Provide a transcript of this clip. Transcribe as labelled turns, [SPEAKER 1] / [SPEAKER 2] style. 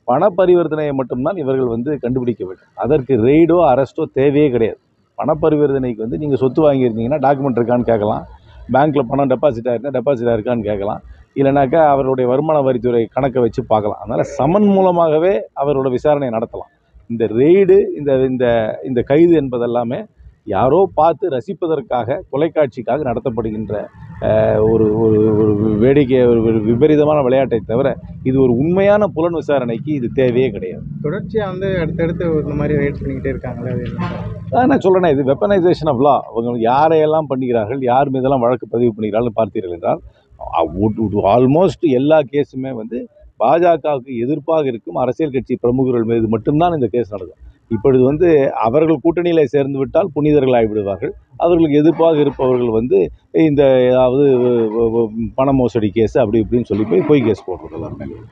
[SPEAKER 1] பண பரிவர்த்தனையை மட்டும்தான் இவர்கள் வந்து கண்டுபிடிக்க வேண்டும் அதற்கு ரெய்டோ அரெஸ்ட்டோ தேவையே கிடையாது பண பரிவர்த்தனைக்கு வந்து நீங்கள் சொத்து வாங்கியிருந்தீங்கன்னா டாக்குமெண்ட் இருக்கான்னு கேட்கலாம் பேங்க்கில் பணம் டெபாசிட் ஆயிருந்தா டெபாசிட் ஆயிருக்கான்னு கேட்கலாம் இல்லைனாக்கா அவருடைய வருமான வரித்துறை கணக்கை வச்சு பார்க்கலாம் அதனால் சமன் மூலமாகவே அவரோட விசாரணை நடத்தலாம் இந்த ரெய்டு இந்த இந்த இந்த கைது என்பதெல்லாமே யாரோ பார்த்து ரசிப்பதற்காக தொலைக்காட்சிக்காக நடத்தப்படுகின்ற அஹ், ஒரு ஒரு ஒரு வேடிக்கை ஒரு ஒரு விபரீதமான விளையாட்டை தவிர இது ஒரு உண்மையான புலன் விசாரணைக்கு இது தேவையே கிடையாது
[SPEAKER 2] தொடர்ச்சியாக வந்து அடுத்தடுத்து இந்த மாதிரி ரைட் பண்ணிக்கிட்டே இருக்காங்களே அது என்ன சார்
[SPEAKER 1] அதான் நான் சொல்கிறேனே இது வெப்பனைசேஷன் ஆஃப் லா அவங்க யாரையெல்லாம் பண்ணுகிறார்கள் யார் மீதெல்லாம் வழக்கு பதிவு பண்ணுகிறார்கள் பார்த்தீர்கள் என்றால் ஆல்மோஸ்ட் எல்லா கேஸுமே வந்து பாஜகவுக்கு எதிர்ப்பாக இருக்கும் அரசியல் கட்சி பிரமுகர்கள் மீது மட்டும்தான் இந்த கேஸ் நடக்கும் இப்பொழுது வந்து அவர்கள் கூட்டணியில் சேர்ந்து விட்டால் புனிதர்கள் ஆகிவிடுவார்கள் அவர்களுக்கு எதிர்ப்பாக இருப்பவர்கள் வந்து இந்த ஏதாவது பண மோசடி கேஸ் அப்படி இப்படின்னு சொல்லி போய் பொய் கேஸ் போட்டுருக்கலாம்